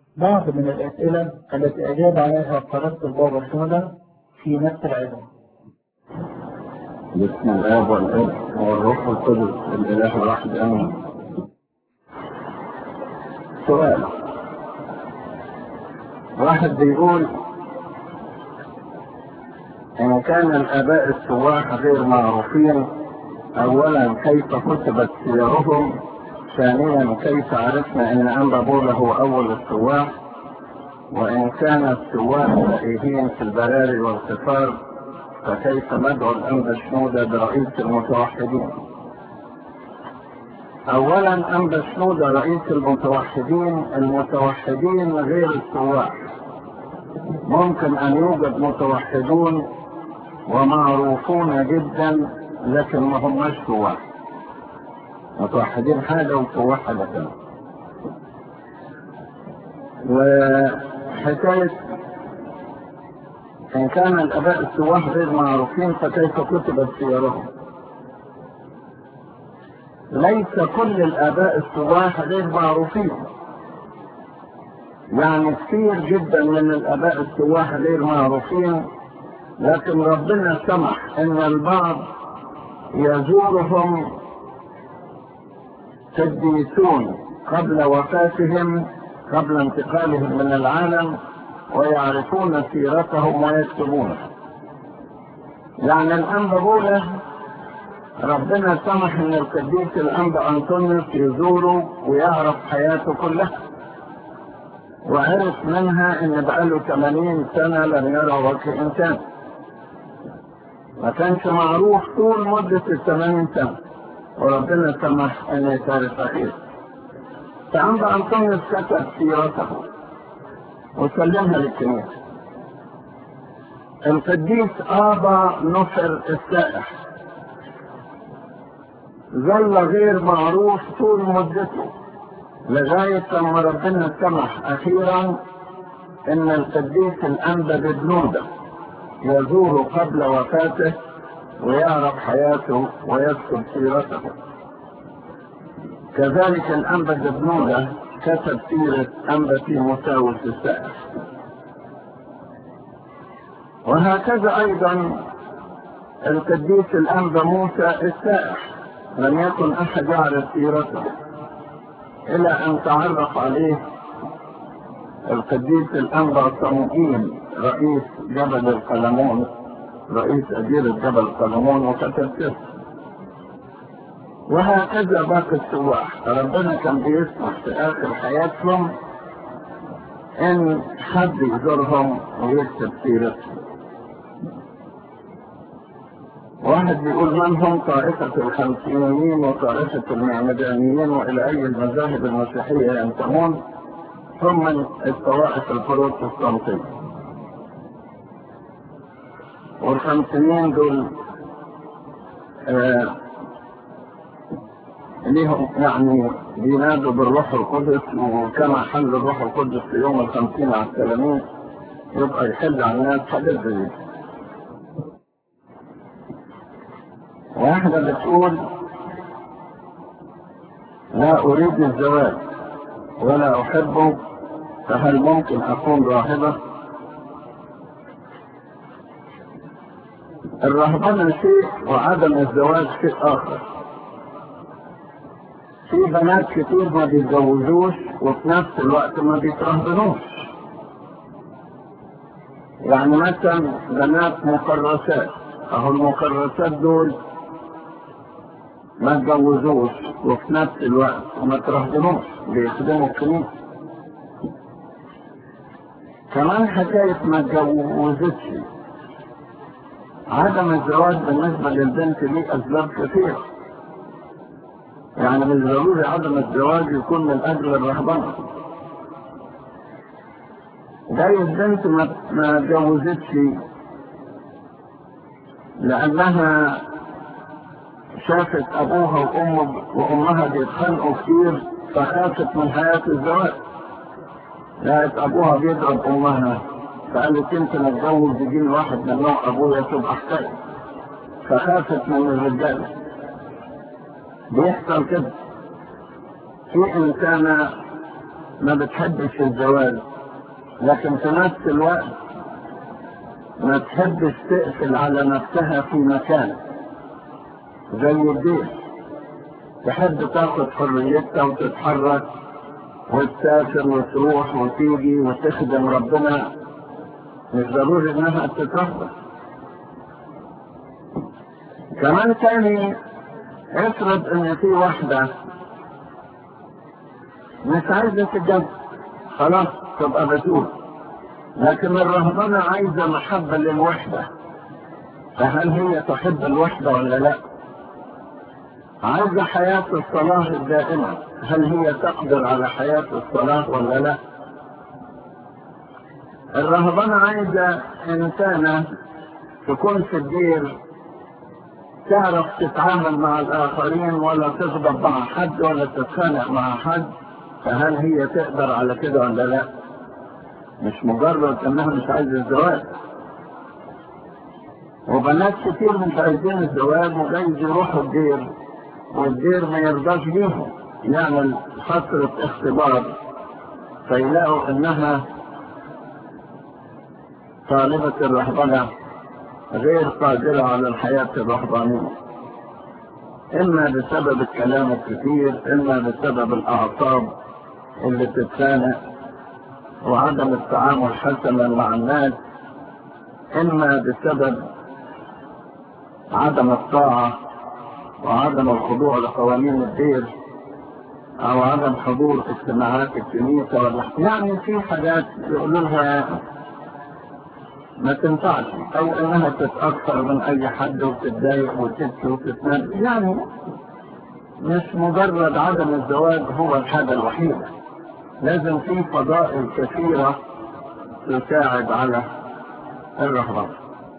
بعض من الأسئلة التي أجاب عليها قناة البابا الشهداء في نفس العلم بسم الآب والابن والروح القدس الإله الواحد آمين. سؤال واحد بيقول إن كان الآباء السواح غير معروفين أولا كيف كتبت سيرهم ثانيا كيف عرفنا أن أنبا بولا هو أول السواح وإن كان السواح بديهين في البراري والقفار فكيف ندعو الأنبا شنودة برئيس المتوحدين أولا أنبا شنودة رئيس المتوحدين المتوحدين غير السواح ممكن أن يوجد متوحدون ومعروفون جدا لكن ما هماش سواح متوحدين حاجة وسواح حاجة ثانية وحكاية إن كان الآباء السواح غير معروفين فكيف كتبت سيرهم؟ ليس كل الآباء السواح غير معروفين يعني كثير جدا من الآباء السواح غير معروفين لكن ربنا سمح ان البعض يزورهم قديسون قبل وفاتهم قبل انتقالهم من العالم ويعرفون سيرتهم ويكتبونها يعني الأنبا بولا ربنا سمح ان القديس الأنبا أنطونيوس يزوره ويعرف حياته كلها وعرف منها ان بقاله 80 سنة لم يرى وجه انسان ما كانش معروف طول مدة الثمانين سنة وربنا سمح ان يتعرف اخير فعند انطونيوس كتب سيرته وسلمها للكنيسة القديس آبا نصر السائح ظل غير معروف طول مدته لغاية لما ربنا سمح أخيرا إن القديس الأنبا ببنودة يزور قبل وفاته ويعرف حياته ويكتب سيرته كذلك الأنبا ببنودة كتب سيرة أنبا تيموساوس السائح وهكذا أيضا القديس الأنبا موسى السائح لم يكن أحد يعرف سيرته إلى أن تعرف عليه القديس الأنبا صموئيل رئيس جبل القلمون رئيس أديرة جبل القلمون وكتب سيرته وهكذا باقي السواح ربنا كان بيسمح في آخر حياتهم إن حد يزورهم ويكتب سيرتهم واحد بيقول من هم طائفة الخمسينيين وطائفة المعمدانيين وإلى أي المذاهب المسيحية ينتمون هم من الطوائف البروتستانتية والخمسينيين دول آه ليهم يعني بينادوا بالروح القدس وكما حل الروح القدس في يوم الخمسين على التلاميذ يبقى يحل على الناس حاجات زي دي واحدة بتقول لا أريد الزواج ولا أحبه فهل ممكن أكون راهبة؟ الرهبنة شيء وعدم الزواج شيء آخر في بنات كتير ما بيتجوزوش وفي نفس الوقت ما بيترهبنوش يعني مثلا بنات مكرسات اهو المكرسات دول ما اتجوزوش وفي نفس الوقت ما ترهبنوش بيخدموا الكنيسة كمان حكاية ما اتجوزتش عدم الزواج بالنسبة للبنت ليه أسباب كثيرة يعني مش ضروري عدم الزواج يكون من أجل الرهبنة جاي البنت ما ما اتجوزتش لأنها شافت أبوها وأمه وأمها بيتخانقوا كتير فخافت من حياة الزواج لقت أبوها بيضرب أمها فقالت يمكن أتجوز يجيني واحد من نوع أبويا تبقى حكاية فخافت من الرجالة بيحصل كده في إنسانة ما بتحبش الزواج لكن في نفس الوقت ما تحبش تقفل على نفسها في مكان زي الدين تحب تاخد حريتها وتتحرك وتسافر وتروح وتيجي وتخدم ربنا مش ضروري انها تتربى كمان تاني افرض ان في واحدة مش عايزة تتجوز خلاص تبقى بتقول لكن الرهبنة عايزة محبة للوحدة فهل هي تحب الوحدة ولا لا؟ عايزة حياة الصلاة الدائمة هل هي تقدر على حياة الصلاة ولا لا؟ الرهبنة عايزة إنسانة تكون في الدير تعرف تتعامل مع الآخرين ولا تغضب مع حد ولا تتخانق مع حد فهل هي تقدر على كده ولا لا؟ مش مجرد انها مش عايزة الزواج وبنات كتير مش عايزين الزواج وجايز يروحوا الدير والدير ما يرضاش بيهم يعمل فترة اختبار فيلاقوا انها طالبة الرهبنة غير قادرة على الحياة الرهبانية إما بسبب الكلام الكثير إما بسبب الأعصاب اللي تتخانق وعدم التعامل حسنا مع الناس إما بسبب عدم الطاعة وعدم الخضوع لقوانين الدير أو عدم حضور اجتماعات الكنيسة ولا يعني في حاجات يقولوا لها ما تنفعش او انها تتأثر من اي حد وتتضايق وتبكي وتتنبه يعني مش مجرد عدم الزواج هو الحاجة الوحيدة لازم في فضائل كثيرة تساعد على الرهبنة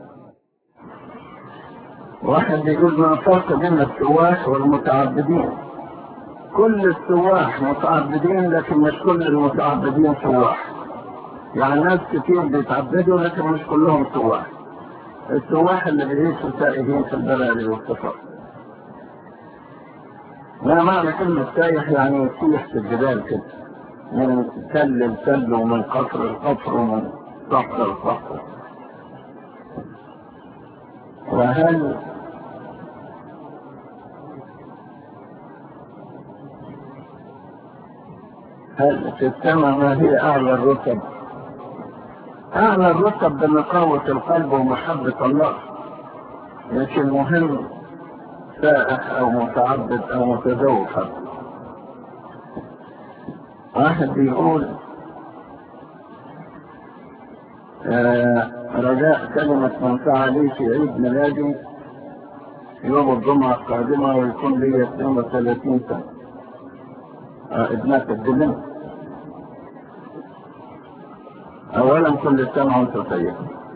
واحد بيقول ما فرق بين السواح والمتعبدين كل السواح متعبدين لكن مش كل المتعبدين سواح يعني ناس كتير بيتعبدوا لكن مش كلهم سواح السواح اللي بيعيشوا سائحين في البراري والسفر ما معنى كلمة سايح يعني يسيح في الجبال كده من تل لتل ومن قصر لقصر ومن صخر لصخر وهل هل في السماء ما هي أعلى الرتب أعلى الرتب بنقاوة القلب ومحبة الله مش المهم سائح أو متعبد أو متزوج حتى واحد بيقول آه رجاء كلمة منفعة لي في عيد ميلادي يوم الجمعة القادمة ويكون لي 32 سنة آه ابنك الدلم اولا كل سنة وانت طيب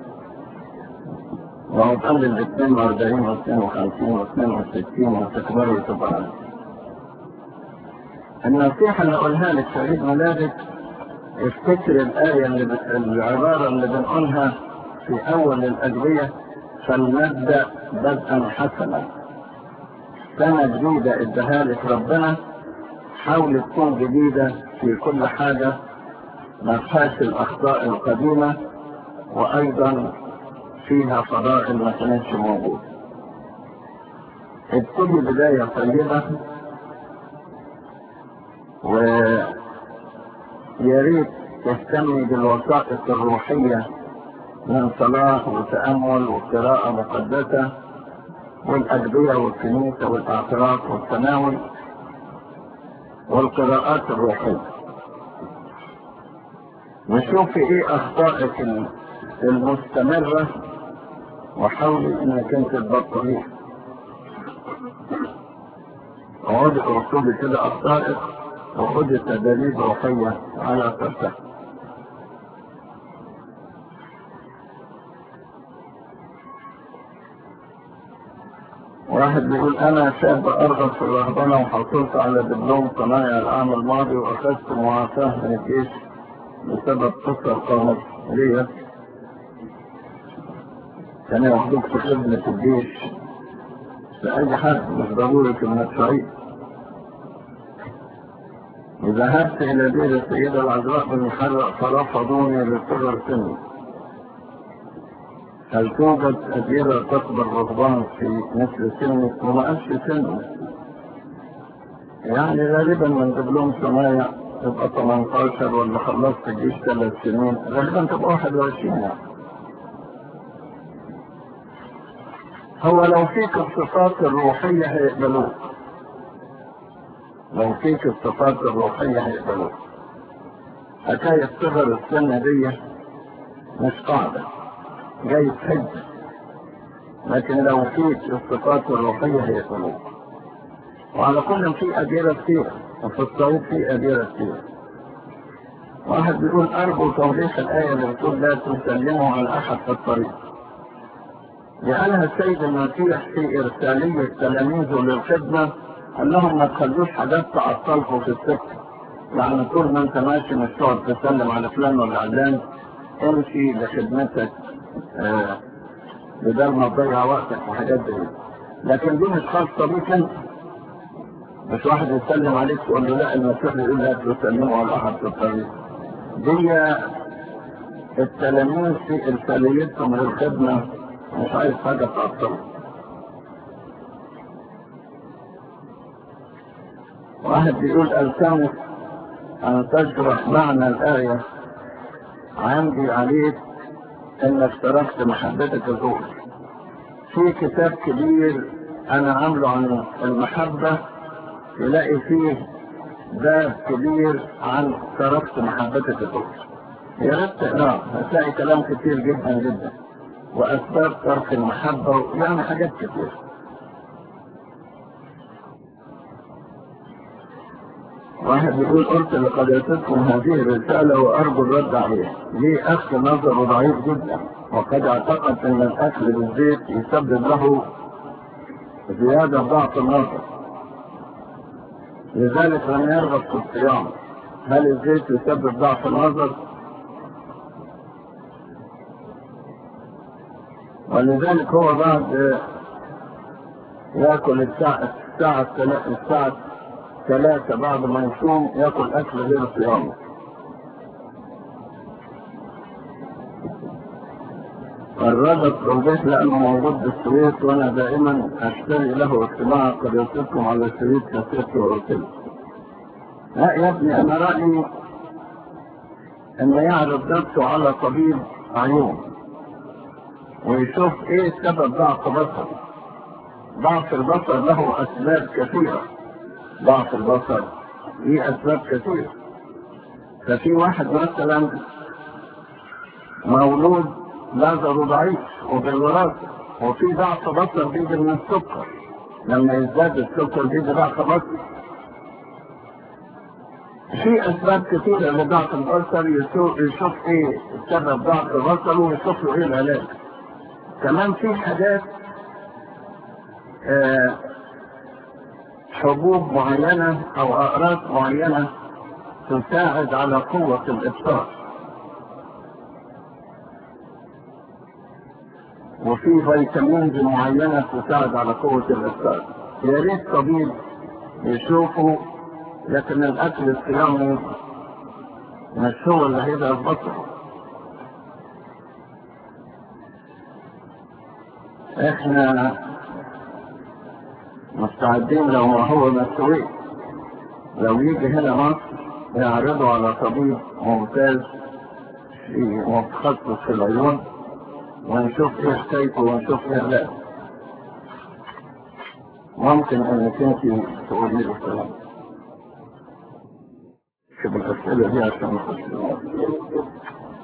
وهتقلل ال 42 و 52 و 62 وتكبروا تبقى النصيحة اللي اقولها لك في عيد ميلادك افتكر الآية اللي بت... العبارة اللي بنقولها في أول الأدوية فلنبدأ بدءا حسنا سنة جديدة اداها لك ربنا حاول تكون جديدة في كل حاجة ما فيهاش الأخطاء القديمة وأيضا فيها فضائل ما كانتش موجودة ابتدي بداية طيبة ويا ريت تهتمي بالوسائط الروحية من صلاة وتأمل وقراءة مقدسة والأدعية والكنيسة والاعتراف والتناول والقراءات الروحية وشوفي ايه اخطائك المستمرة وحاولي انك انت تبطليها اقعدي اكتبي كده اخطائك وخدي تدريب روحية على ترتاح واحد بيقول انا شاب ارغب في الرهبنة وحصلت على دبلوم صنايع العام الماضي واخذت معافاة من الجيش بسبب قصة قامت ليا كان ياخدوك في خدمة الجيش لأي حد مش ضروري انك سعيد ذهبت إلى دير السيدة العذراء بن محرق فرفضوني لصغر سني هل توجد أديرة تقبل رهبان في مثل سني وما قالش سني يعني غالبا من قبلهم سمايع تبقى 18 ولا خلصت الجيش ثلاث سنين غالبا تبقى 21 يعني هو لو فيك الصفات الروحية هيقبلوك لو فيك الصفات الروحية هيقبلوك حكاية صغر السنة دي مش قاعدة جاي حج لكن لو فيك الصفات الروحية هيقبلوك وعلى كل في أديرة كتير وفي الصعيد في أديرة كتير واحد بيقول أرجو توضيح الآية اللي بتقول لا تسلموا على أحد في الطريق لأنها السيد المسيح في إرسالية تلاميذه للخدمة قال لهم ما تخلوش حاجات تعطلكم في السكة يعني طول ما أنت ماشي مش تقعد تسلم على فلان ولا علان امشي لخدمتك آه بدل ما تضيع وقتك في حاجات دي لكن دي مش خاصة بيك أنت مش واحد يسلم عليك تقول له لا المسيح يقول لا تسلموا على أحد في الطريق دي التلاميذ في إرساليتهم للخدمة مش عايز حاجة تعطل واحد بيقول ألتمس أن تشرح معنى الآية عندي عليك إنك تركت محبتك الأولى في كتاب كبير أنا عامله عن المحبة تلاقي فيه باب كبير عن تركت محبتك الأولى يا ريت تقراه هتلاقي كلام كتير جدا جدا وأسباب ترك المحبة يعني حاجات كتير واحد يقول قلت لقدرتكم هذه الرسالة وأرجو الرد عليها ليه أخ نظره ضعيف جدا وقد اعتقد أن الأكل بالزيت يسبب له زيادة ضعف النظر لذلك لم يرغب في الصيام هل الزيت يسبب ضعف النظر؟ ولذلك هو بعد ياكل الساعة الساعة الساعة ثلاثة بعد ما يصوم ياكل أكل غير صيامه الربط البيت لأنه موجود بالسويس وأنا دائما أشتري له اطلاع قد يصدكم على السويس كثيرت وأرسل لا يا ابني أنا رأيي أن يعرض نفسه على طبيب عيون ويشوف ايه سبب ضعف البصر ضعف البصر له اسباب كثيرة ضعف البصر ليه اسباب كثيرة ففي واحد مثلا مولود نظره ضعيف وبالوراثة وفي ضعف بصر بيجي من السكر لما يزداد السكر بيجي ضعف بصر في اسباب كثيرة لضعف البصر يشوف ايه سبب ضعف البصر ويشوف له ايه العلاج كمان في حاجات آه حبوب معينة أو أقراص معينة تساعد على قوة الإبصار وفي فيتامينز معينة تساعد على قوة الإبصار يا ريت طبيب يشوفه لكن الأكل الصيامي مش هو اللي هيبقى البصر احنا مستعدين لو ما هو مسؤول لو يجي هنا مصر يعرضوا على طبيب ممتاز في متخصص في العيون ونشوف ايه حكايته ونشوف ايه لا ممكن انك انت تقولي له كلام شوف الاسئله دي عشان نخش